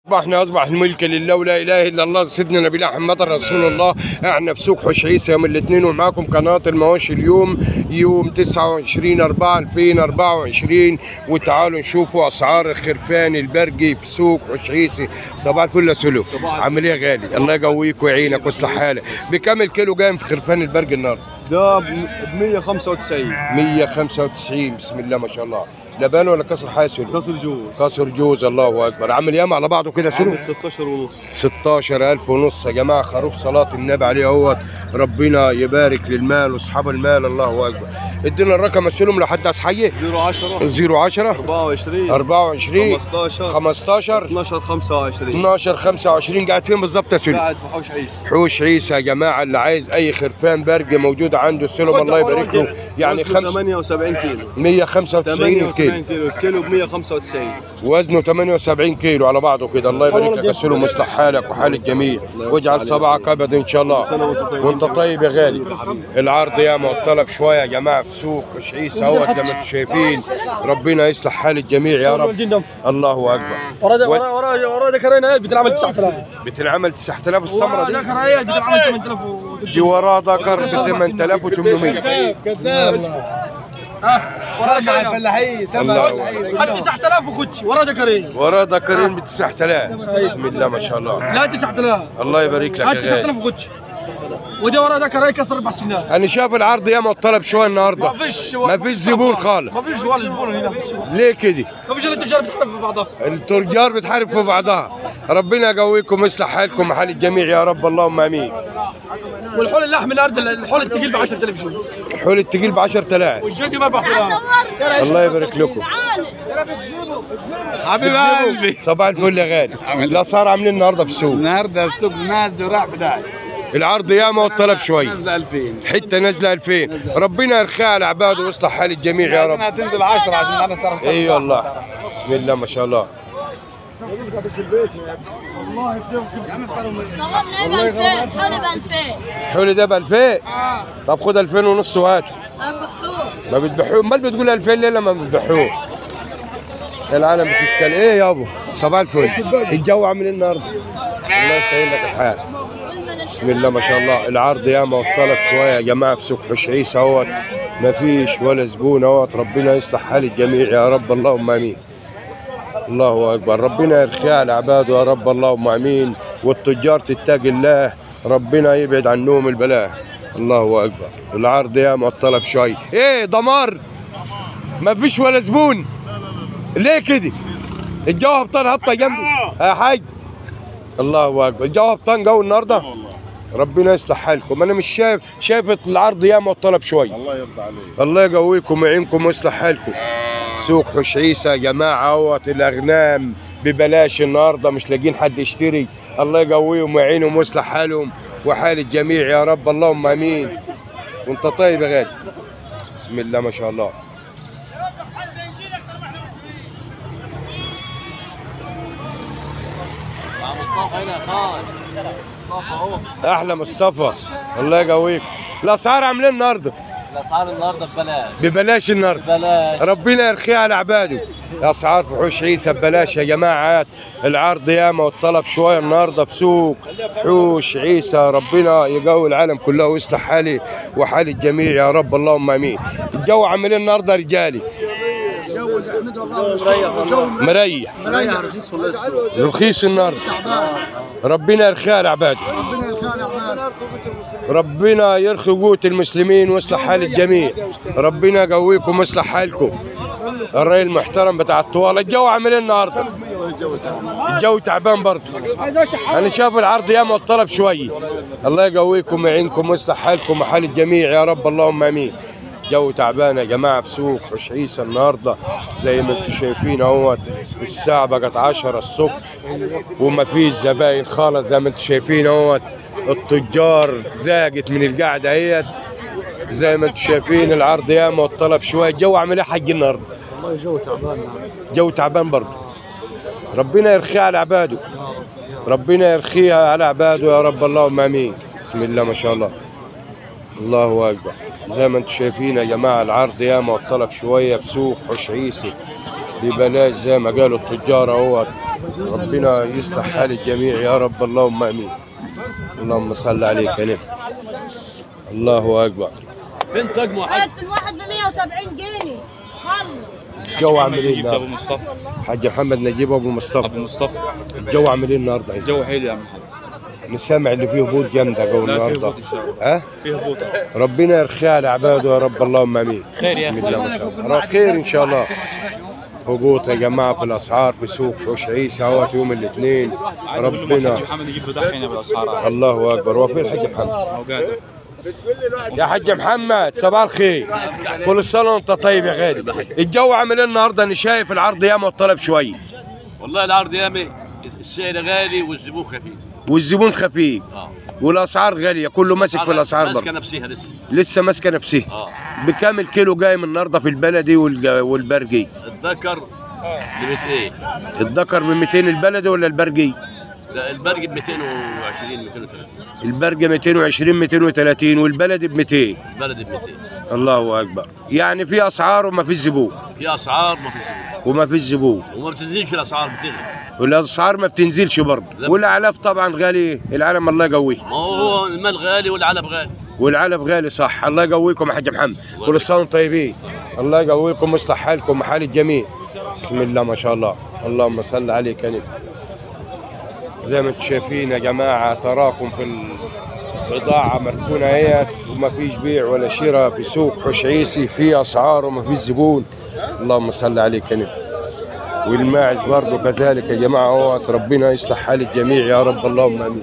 اصبحنا اصبح الملك لله ولا اله الا الله سيدنا نبي محمد رسول الله احنا في سوق حوش عيسى يوم الاثنين ومعاكم قناه المواشي اليوم يوم 29 4 2024 وتعالوا نشوفوا اسعار الخرفان البرجي في سوق حوش عيسى صباح الفل يا سلو عامل ايه يا غالي الله يقويك ويعينك ويصلح حالك بكام الكيلو جاي في خرفان البرجي النهارده ده ب 195 195 بسم الله ما شاء الله لبان ولا كسر حاسل كسر جوز كسر جوز الله اكبر عامل ياما على بعضه كده سلو عامل 16 ونص 16000 ونص يا جماعه خروف صلاه النبي عليه اهوت ربنا يبارك للمال واصحاب المال الله اكبر ادينا الرقم اسلم لحد اصحيه 010 010 24 24 15 15 12 25 12 25 قاعد فين بالظبط يا سلم قاعد في حوش عيسى حوش عيسى يا جماعه اللي عايز اي خرفان برج موجود عنده سلم الله يبارك له يعني وزنه 5 78 كيلو 195 كيلو 78 كيلو الكيلو ب 195 وزنه 78 كيلو على بعضه كده الله يبارك لك يا سلم ويصلح حالك وحال الجميع واجعل صبعك ابد ان شاء الله سنة وانت طيب. وانت طيب يا غالي العرض ياما والطلب شويه يا جماعه في سوق مش عيسى اهوت زي ما انتم شايفين ربنا يصلح حال الجميع يا رب الله اكبر ورا ده و- ورا ورا ورا ده كرينا بتنعمل 9000 بتنعمل 9000 السمره ده دي كرايه بتنعمل 8000 دي وراه ذكر ب 8800 ورا ده الفلاحين الله أكبر. حد 9000 وخدش ورا ده كريه وراه ذكرين ب 9000 بسم الله ما شاء الله لا 9000 الله يبارك لك هات يا غالي 9000 وخدش وده ورا ده كرايه كسر اربع سنين انا شايف العرض ياما والطلب شويه النهارده ما فيش ما فيش زبون خالص ما فيش ولا زبون هنا في السوق ليه كده ما فيش الا التجار بتحارب في بعضها التجار بتحارب في بعضها ربنا يقويكم ويصلح حالكم محل الجميع يا رب اللهم امين والحول اللحم الارض الحول الثقيل ب 10000 جنيه الحول التقيل ب 10000 والجدي ب 4000 الله يبارك لكم حبيب قلبي صباح الفل يا غالي الاسعار عاملين النهارده في السوق النهارده السوق نازل وراح بداية العرض ياما والطلب شويه نازله 2000 حته نازله 2000 ربنا يرخيها على عباده ويصلح حال الجميع يا رب عايزينها تنزل 10 عشان انا صرفت اي والله بسم الله ما شاء الله والله ب 2000 حولي ب 2000 الحول ده ب 2000 اه طب خد 2000 ونص وهات افحوه ما بتبيعوه امال بتقول 2000 ليه لما بتبيعوه العالم بتتكلم ايه يابا صباح الفل الجو عامل ايه النهارده الله يسهل لك الحال بسم الله ما شاء الله العرض ياما والطلب شويه يا جماعه في سوق حوش عيسى اهوت ما فيش ولا زبون اهوت ربنا يصلح حال الجميع يا رب اللهم امين الله اكبر ربنا يرخيها على عباده يا رب اللهم امين والتجار تتقي الله ربنا يبعد عنهم البلاء الله اكبر العرض ياما والطلب شويه ايه دمار ما فيش ولا زبون ليه كده الجو هبطان هبطه جنبي يا حاج الله اكبر الجو هبطان جو النهارده ربنا يصلح حالكم انا مش شايف شايف العرض ياما والطلب شويه الله يرضى عليك الله يقويكم ويعينكم ويصلح حالكم سوق حوش عيسى يا جماعه اهوت الاغنام ببلاش النهارده مش لاقيين حد يشتري الله يقويهم ويعينهم ويصلح حالهم وحال الجميع يا رب اللهم امين وانت طيب يا غالي بسم الله ما شاء الله احلى مصطفى الله يقويك الاسعار عاملين النهارده الاسعار النهارده ببلاش ببلاش النهارده ببلاش ربنا يرخيها على عباده اسعار في حوش عيسى ببلاش يا جماعه العرض ياما والطلب شويه النهارده في سوق حوش عيسى ربنا يقوي العالم كله ويصلح حالي وحال الجميع يا رب اللهم امين الجو عامل إيه النهارده رجالي مريح مريح رخيص ولا السوق رخيص النهارده ربنا يرخيها على عباده ربنا يرخي قوة المسلمين ويصلح حال الجميع ربنا يقويكم ويصلح حالكم الرأي المحترم بتاع الطوال الجو عامل ايه النهارده الجو تعبان برضه انا شايف العرض ياما والطلب شويه الله يقويكم ويعينكم ويصلح حالكم وحال الجميع يا رب اللهم امين جو تعبان يا جماعه في سوق حوش عيسى النهارده زي ما انتم شايفين اهوت الساعه بقت 10 الصبح وما فيش زباين خالص زي ما انتم شايفين اهوت التجار زاقت من القعده اهيت زي ما انتم شايفين العرض ياما والطلب شويه الجو عامل ايه حق النهارده والله الجو تعبان جو تعبان برضه ربنا يرخيها على عباده ربنا يرخيها على عباده يا رب اللهم امين بسم الله ما شاء الله الله اكبر زي ما انتم شايفين يا جماعه العرض ياما والطلب شويه في سوق حوش عيسى ببلاش زي ما قالوا التجار اهوت ربنا يصلح حال الجميع يا رب اللهم امين اللهم صل عليك يا نبي الله اكبر بنت اجمع حاج هات الواحد ب 170 جنيه خلص الجو عامل ايه نجيب ابو النهارده؟ مصطفى حاج محمد نجيب ابو ابو مصطفى مصطفى الجو عامل ايه النهارده؟ الجو حلو يا عم محمد نسمع اللي فيه هبوط جامده جو لا، فيه النهارده هبوط إن شاء الله. ها؟ فيه هبوط ربنا يرخيها على عباده يا رب اللهم امين خير يا بسم الله ما شاء الله خير ان شاء الله هبوط يا جماعه في الاسعار في سوق حوش عيسى اهوت يوم الاثنين ربنا محمد يجيب له دحين بالاسعار الله اكبر وفي الحاج محمد هو قاعد يا حاج محمد صباح الخير كل سنه وانت طيب يا غالي الجو عامل ايه النهارده انا شايف العرض ياما والطلب شويه والله العرض يامي السعر غالي والزبون خفيف والزبون خفيف اه والاسعار غاليه كله ماسك في الاسعار ماسكه برضه نفسها لسه لسه ماسكه نفسها اه بكام الكيلو جاي من النهارده في البلدي والج- والبرجي الذكر ب 200 الذكر ب 200 البلدي ولا البرجي لا البرق ب 220 230 البرجي 220 230 والبلدي ب 200 البلد ب 200 الله اكبر يعني في اسعار وما فيش زبون في اسعار ما في زبون. وما فيش زبون وما بتنزلش الاسعار بتغلى والاسعار ما بتنزلش برضه لا. والاعلاف طبعا غالي العالم الله يقويه ما هو المال غالي والعلب غالي والعلب غالي صح الله يقويكم يا حاج محمد كل سنه وانتم طيبين الله يقويكم ويصلح حالكم وحال الجميع بسم الله ما شاء الله اللهم صل عليك يا نبي زي ما انتم شايفين يا جماعه تراكم في البضاعه مركونه اهيت وما فيش بيع ولا شراء في سوق حوش عيسي في اسعار وما فيش زبون اللهم صل عليك يا نبي والماعز برضه كذلك يا جماعه هو ربنا يصلح حال الجميع يا رب اللهم امين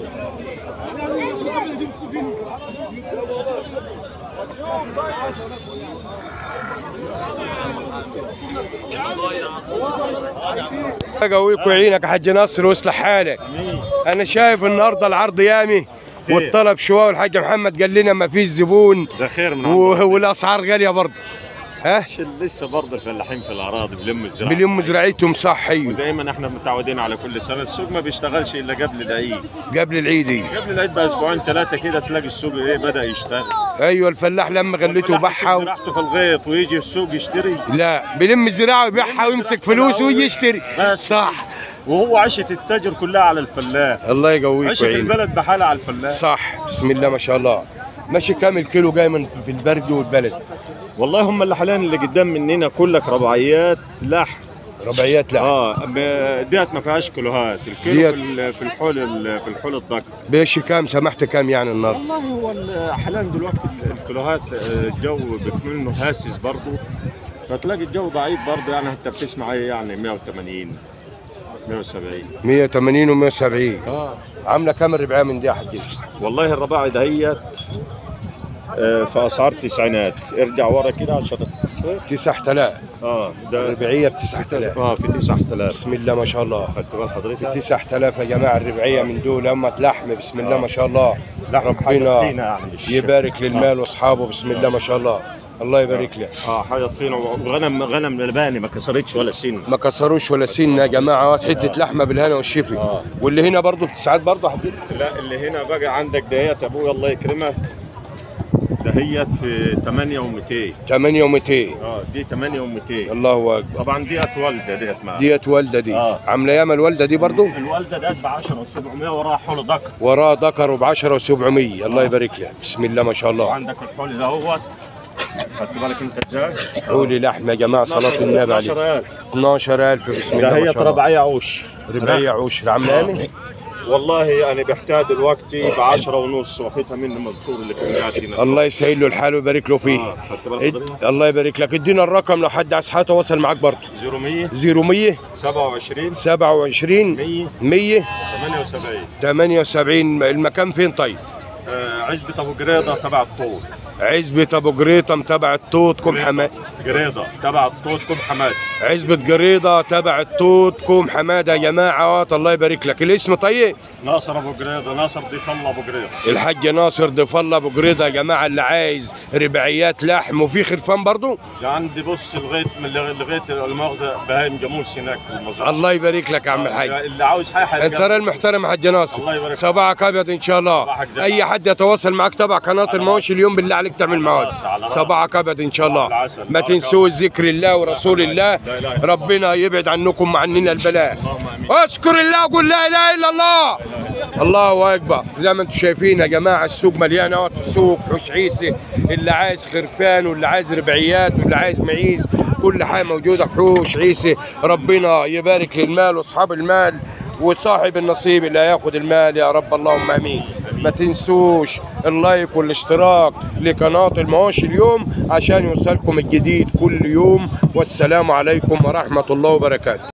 اقويك ويعينك يا حاج نصر ويصلح حالك انا شايف النهارده العرض يامي والطلب شويه والحاج محمد قال لنا ما فيش زبون ده خير من و- عندهم والاسعار غاليه برضه ها لسه برضه الفلاحين في الاراضي بيلموا الزراعه باليوم زراعتهم صح ايوه ودايما احنا متعودين على كل سنه السوق ما بيشتغلش الا قبل العيد قبل العيد إيه. قبل العيد باسبوعين ثلاثه كده تلاقي السوق ايه بدا يشتغل ايوه الفلاح لما غلته وباعها و... زراعته في الغيط ويجي السوق يشتري لا بيلم الزراعه ويبيعها ويمسك فلوس ويجي يشتري بس. صح وهو عشه التاجر كلها على الفلاح الله يقويك عشه ويعينك البلد بحالها على الفلاح صح بسم الله ما شاء الله ماشي كام الكيلو جاي من في البرد والبلد والله هم اللي حاليا اللي قدام مننا كلك رباعيات لحم ربعيات لا اه ب- ديت ما فيهاش كيلوهات الكيلو ديت. في ال- في الحول ال- في الحول الذكر بيش كام سمحت كام يعني النهارده والله هو ال- حاليا دلوقتي ال- الكيلوهات آه، الجو بيكون انه هاسس برضه فتلاقي الجو ضعيف برضه يعني انت بتسمع ايه يعني 180 170 180 و170 اه عامله كام الربعيه من دي يا حاج والله الرباعي دهيت آه، في اسعار تسعينات ارجع ورا كده عشان شوي 9000 اه ده الربعيه ب 9000 اه في 9000 بسم الله ما شاء الله خدت بال حضرتك 9000 يا جماعه الربعيه من دول امة لحم بسم الله ما شاء الله حاجة ربنا طحينة يعني مش- يبارك للمال واصحابه بسم الله ما شاء الله الله يبارك له اه حاجه طحينه وغنم غنم لباني ما كسرتش ولا سن ما كسروش ولا سن يا جماعه واد حته لحمه بالهنا والشفي آه. واللي هنا برضه في تسعات برضه يا حبيبي لا اللي هنا بقى عندك دهيت ابويا الله يكرمه دهيت في 8 و200 8 و200 اه دي 8 و200 الله اكبر طبعا ديت والده ديت معاها ديت والده دي آه. عامله ياما الوالده دي برضه الوالده ديت ب 10 و700 وراها حول ذكر وراه ذكر ب 10 و700 الله يبارك له بسم الله ما شاء الله وعندك الحول دهوت خدت بالك انت ازاي؟ حولي لحم يا جماعه صلاه النبي عليه 12000 12000 بسم الله ما دهيت شاء الله رباعيه عوش ربعيه عشر عامله يعني والله انا بحتاج دلوقتي ب 10 ونص واخدها مني منصور اللي كان قاعد هنا الله يسهل له الحال ويبارك له فيه آه، خدت بالك اد... حضرتك؟ الله يبارك لك ادينا الرقم لو حد عايز حاجه تواصل معاك برضه 0100 0100 27 27 100 100 78 78 المكان فين طيب؟ آه، عزبة ابو قريضة تبع الطول عزبة ابو قريطم تبع التوت كوم حماد قريضة تبع الطول كم حماد عزبة قريضة تبع التوت كوم حمادة يا جماعة الله يبارك لك الاسم طيب ناصر ابو قريضة ناصر ضيف الله ابو قريضة الحاج ناصر ضيف الله ابو قريضة يا جماعة اللي عايز رباعيات لحم وفي خرفان برضو ده عندي بص لغاية من لغاية المؤاخذة بهايم جاموس هناك في المزرعة الله يبارك لك يا عم الحاج اللي عاوز حاجة انت راجل محترم يا حاج ناصر الله يبارك فيك. صباحك ابيض ان شاء الله صباحك زي اي العسل. حد يتواصل معك تبع قناه المواشي اليوم بالله عليك تعمل معاد على صباحك ابد ان شاء الله العسل. ما بارك تنسوش ذكر الله ورسول الله ربنا يبعد عنكم معننا البلاء اذكر الله وقول لا اله الا الله الله اكبر زي ما انتم شايفين يا جماعه السوق مليان اهوت السوق حوش عيسى اللي عايز خرفان واللي عايز ربعيات واللي عايز معيز كل حاجه موجوده في حوش عيسى ربنا يبارك للمال واصحاب المال وصاحب النصيب اللي هياخد المال يا رب اللهم امين ما تنسوش اللايك والاشتراك لقناه المعاش اليوم عشان يوصلكم الجديد كل يوم والسلام عليكم ورحمه الله وبركاته